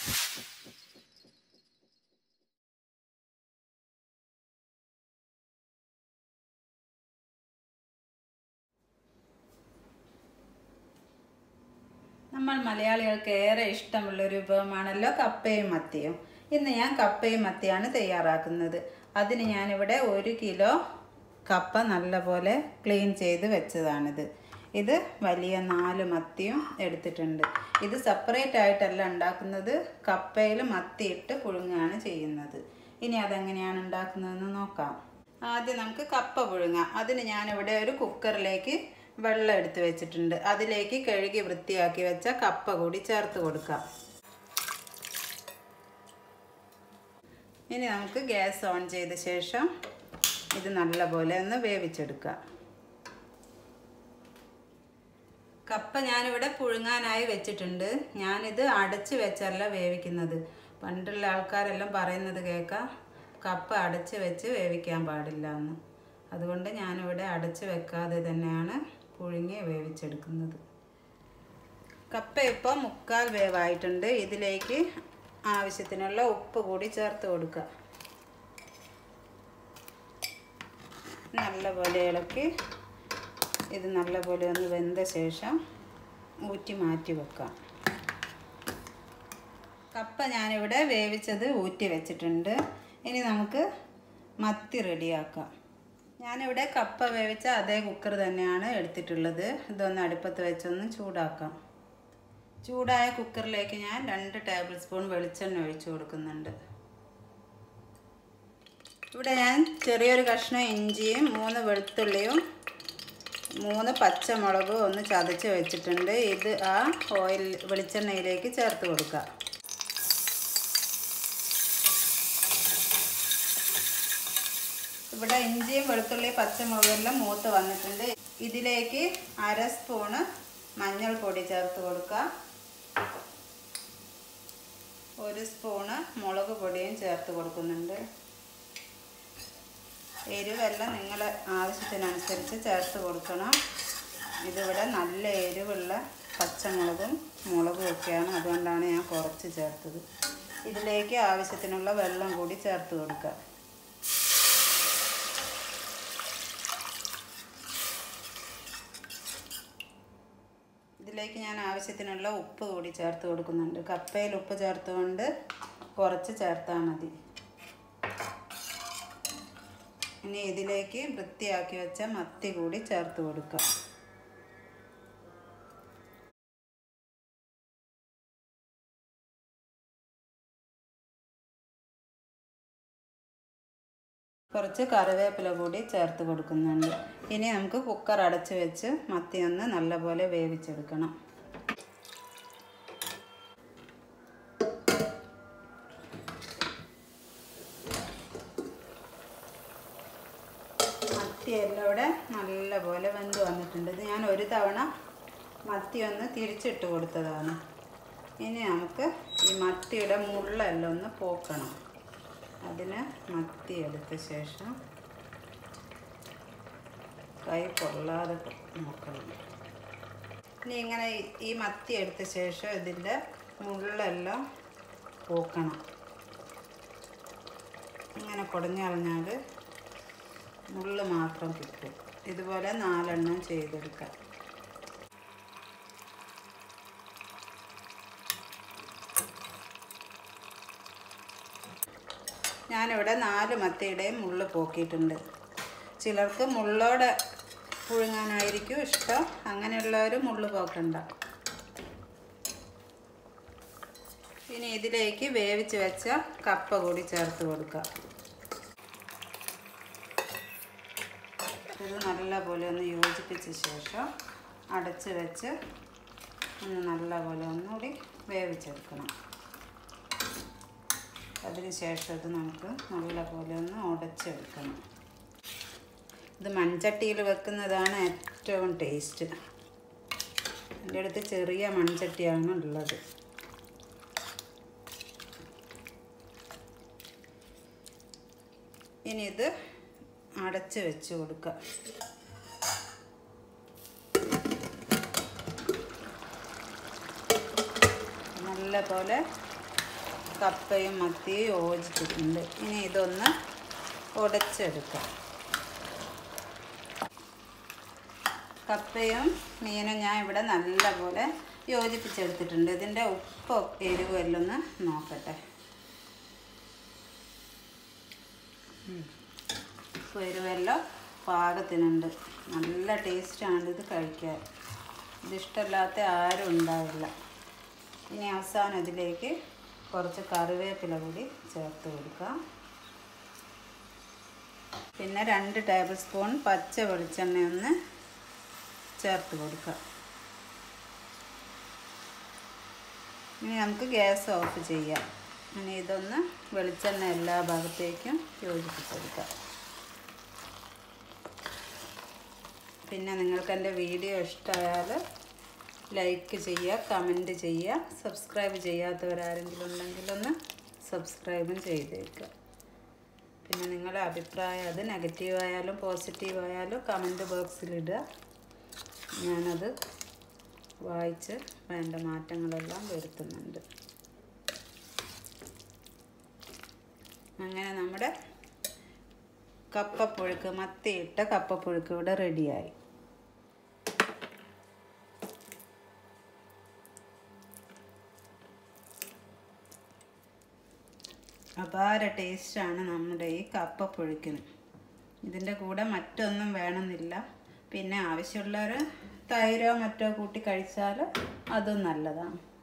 നമ്മൾ മലയാളികൾക്ക് ഏറെ ഇഷ്ടമുള്ള ഒരു വിഭവമാണല്ലോ കപ്പയും മത്തിയും ഇന്ന് ഞാൻ കപ്പയും മത്തിയാണ് തയ്യാറാക്കുന്നത് അതിന് ഞാനിവിടെ ഒരു കിലോ കപ്പ നല്ലപോലെ ക്ലീൻ ചെയ്ത് വെച്ചതാണിത് ഇത് വലിയ നാല് മത്തിയും എടുത്തിട്ടുണ്ട് ഇത് സെപ്പറേറ്റ് ആയിട്ടല്ല ഉണ്ടാക്കുന്നത് കപ്പയിൽ മത്തി ഇട്ട് പുഴുങ്ങുകയാണ് ചെയ്യുന്നത് ഇനി അതെങ്ങനെയാണ് ഉണ്ടാക്കുന്നതെന്ന് നോക്കാം ആദ്യം നമുക്ക് കപ്പ പുഴുങ്ങാം അതിന് ഞാനിവിടെ ഒരു കുക്കറിലേക്ക് വെള്ളം എടുത്ത് വെച്ചിട്ടുണ്ട് അതിലേക്ക് കഴുകി വൃത്തിയാക്കി വെച്ച കപ്പ കൂടി ചേർത്ത് കൊടുക്കാം ഇനി നമുക്ക് ഗ്യാസ് ഓൺ ചെയ്ത ശേഷം ഇത് നല്ലപോലെ ഒന്ന് വേവിച്ചെടുക്കാം കപ്പ ഞാനിവിടെ പുഴുങ്ങാനായി വെച്ചിട്ടുണ്ട് ഞാനിത് അടച്ച് വെച്ചല്ല വേവിക്കുന്നത് പണ്ടുള്ള ആൾക്കാരെല്ലാം പറയുന്നത് കേൾക്കാം കപ്പ അടച്ച് വെച്ച് വേവിക്കാൻ പാടില്ല എന്ന് അതുകൊണ്ട് ഞാനിവിടെ അടച്ച് വെക്കാതെ തന്നെയാണ് പുഴുങ്ങി വേവിച്ചെടുക്കുന്നത് കപ്പ ഇപ്പോൾ മുക്കാൽ വേവായിട്ടുണ്ട് ഇതിലേക്ക് ആവശ്യത്തിനുള്ള ഉപ്പ് കൂടി ചേർത്ത് കൊടുക്കുക നല്ലപോലെ ഇളക്കി ഇത് നല്ലപോലെ ഒന്ന് വെന്ത ശേഷം ഊറ്റി മാറ്റി വെക്കാം കപ്പ ഞാനിവിടെ വേവിച്ചത് ഊറ്റി വെച്ചിട്ടുണ്ട് ഇനി നമുക്ക് മത്തി റെഡിയാക്കാം ഞാനിവിടെ കപ്പ വേവിച്ച അതേ കുക്കർ തന്നെയാണ് എടുത്തിട്ടുള്ളത് ഇതൊന്ന് അടുപ്പത്ത് വെച്ചൊന്ന് ചൂടാക്കാം ചൂടായ കുക്കറിലേക്ക് ഞാൻ രണ്ട് ടേബിൾ സ്പൂൺ വെളിച്ചെണ്ണ ഒഴിച്ചു കൊടുക്കുന്നുണ്ട് ഇവിടെ ഞാൻ ചെറിയൊരു കഷ്ണം ഇഞ്ചിയും മൂന്ന് വെളുത്തുള്ളിയും മൂന്ന് പച്ചമുളകും ഒന്ന് ചതച്ച് വെച്ചിട്ടുണ്ട് ഇത് ആ ഓയിൽ വെളിച്ചെണ്ണയിലേക്ക് ചേർത്ത് കൊടുക്കുക ഇവിടെ ഇഞ്ചിയും വെളുത്തുള്ളി പച്ചമുളകും എല്ലാം മൂത്ത് വന്നിട്ടുണ്ട് ഇതിലേക്ക് അര സ്പൂണ് മഞ്ഞൾപ്പൊടി ചേർത്ത് കൊടുക്കുക ഒരു സ്പൂണ് മുളക് പൊടിയും ചേർത്ത് കൊടുക്കുന്നുണ്ട് എരിവെല്ലാം നിങ്ങളെ ആവശ്യത്തിനനുസരിച്ച് ചേർത്ത് കൊടുക്കണം ഇതിവിടെ നല്ല എരിവുള്ള പച്ചമുളകും മുളകും ഒക്കെയാണ് അതുകൊണ്ടാണ് ഞാൻ കുറച്ച് ചേർത്തത് ഇതിലേക്ക് ആവശ്യത്തിനുള്ള വെള്ളം കൂടി ചേർത്ത് കൊടുക്കുക ഇതിലേക്ക് ഞാൻ ആവശ്യത്തിനുള്ള ഉപ്പ് കൂടി ചേർത്ത് കൊടുക്കുന്നുണ്ട് കപ്പയിൽ ഉപ്പ് ചേർത്തുകൊണ്ട് കുറച്ച് ചേർത്താൽ മതി ഇനി ഇതിലേക്ക് വൃത്തിയാക്കി വെച്ച മത്തി കൂടി ചേർത്ത് കൊടുക്കാം കുറച്ച് കറിവേപ്പില കൂടി ചേർത്ത് കൊടുക്കുന്നുണ്ട് ഇനി നമുക്ക് കുക്കർ അടച്ച് വെച്ച് മത്തി ഒന്ന് നല്ലപോലെ വേവിച്ചെടുക്കണം മത്തിയെല്ലാം ഇവിടെ നല്ലപോലെ വെന്ത് വന്നിട്ടുണ്ട് ഇത് ഞാൻ ഒരു തവണ മത്തി ഒന്ന് തിരിച്ചിട്ട് കൊടുത്തതാണ് ഇനി നമുക്ക് ഈ മത്തിയുടെ മുള്ളെല്ലാം ഒന്ന് പോക്കണം അതിന് മത്തി എടുത്ത ശേഷം കൈ കൊള്ളാതെ നോക്കണം ഇനി ഇങ്ങനെ ഈ മത്തി എടുത്ത ശേഷം ഇതിൻ്റെ മുള്ളെല്ലാം പോക്കണം ഇങ്ങനെ കുടഞ്ഞു കളഞ്ഞാൽ മുള്ള് മാത്രം കിട്ടും ഇതുപോലെ നാലെണ്ണം ചെയ്തെടുക്കാം ഞാനിവിടെ നാല് മത്തിയുടെയും മുള്ള് പോക്കിയിട്ടുണ്ട് ചിലർക്ക് മുള്ളോടെ പുഴുങ്ങാനായിരിക്കും ഇഷ്ടം അങ്ങനെയുള്ളവർ മുള്ള് പോക്കണ്ട ഇനി ഇതിലേക്ക് വേവിച്ച് വെച്ച കപ്പ കൂടി ചേർത്ത് കൊടുക്കുക ഇത് നല്ലപോലെ ഒന്ന് യോജിപ്പിച്ച ശേഷം അടച്ച് വെച്ച് ഒന്ന് നല്ലപോലെ ഒന്നുകൂടി വേവിച്ചെടുക്കണം അതിന് ശേഷം ഇത് നമുക്ക് നല്ലപോലെ ഒന്ന് ഉടച്ചെടുക്കണം ഇത് മൺചട്ടിയിൽ വെക്കുന്നതാണ് ഏറ്റവും ടേസ്റ്റ് എൻ്റെ അടുത്ത് ചെറിയ മൺചട്ടിയാണ് ഉള്ളത് ഇനി ഇത് അടച്ച് വെച്ച് കൊടുക്കുക നല്ല പോലെ കപ്പയും മത്തിയും യോജിച്ചിട്ടുണ്ട് ഇനി ഇതൊന്ന് ഉടച്ചെടുക്കാം കപ്പയും മീനും ഞാൻ ഇവിടെ നല്ലപോലെ യോജിപ്പിച്ചെടുത്തിട്ടുണ്ട് ഇതിൻ്റെ ഉപ്പ് എരിവും എല്ലാം ഒന്ന് നോക്കട്ടെ ഉപ്പ് എരിവെല്ലാം പാകത്തിനുണ്ട് നല്ല ടേസ്റ്റാണ് ഇത് കഴിക്കാൻ ഇതിഷ്ടമില്ലാത്ത ആരും ഉണ്ടാവില്ല ഇനി അവസാനം ഇതിലേക്ക് കുറച്ച് കറിവേപ്പില കൂടി ചേർത്ത് കൊടുക്കാം പിന്നെ രണ്ട് ടേബിൾ സ്പൂൺ പച്ച വെളിച്ചെണ്ണ ഒന്ന് ചേർത്ത് കൊടുക്കാം ഇനി നമുക്ക് ഗ്യാസ് ഓഫ് ചെയ്യാം ഇനി ഇതൊന്ന് വെളിച്ചെണ്ണ എല്ലാ ഭാഗത്തേക്കും യോജിപ്പിച്ചെടുക്കാം പിന്നെ നിങ്ങൾക്ക് എൻ്റെ വീഡിയോ ഇഷ്ടമായാൽ ലൈക്ക് ചെയ്യുക കമൻറ്റ് ചെയ്യുക സബ്സ്ക്രൈബ് ചെയ്യാത്തവരാരെങ്കിലും ഉണ്ടെങ്കിൽ ഒന്ന് സബ്സ്ക്രൈബും ചെയ്തേക്കുക പിന്നെ നിങ്ങളുടെ അഭിപ്രായം അത് നെഗറ്റീവ് ആയാലും പോസിറ്റീവ് ആയാലും കമൻറ്റ് ബോക്സിലിടുക ഞാനത് വായിച്ച് വേണ്ട മാറ്റങ്ങളെല്ലാം വരുത്തുന്നുണ്ട് അങ്ങനെ നമ്മുടെ കപ്പപ്പുഴുക്ക് മത്തിയിട്ട കപ്പപ്പുഴുക്ക് ഇവിടെ റെഡിയായി അപാര ടേസ്റ്റാണ് നമ്മുടെ ഈ കപ്പപ്പുഴുക്കിന് ഇതിൻ്റെ കൂടെ മറ്റൊന്നും വേണമെന്നില്ല പിന്നെ ആവശ്യമുള്ളവർ തൈരോ മറ്റോ കൂട്ടി കഴിച്ചാൽ അതും നല്ലതാണ്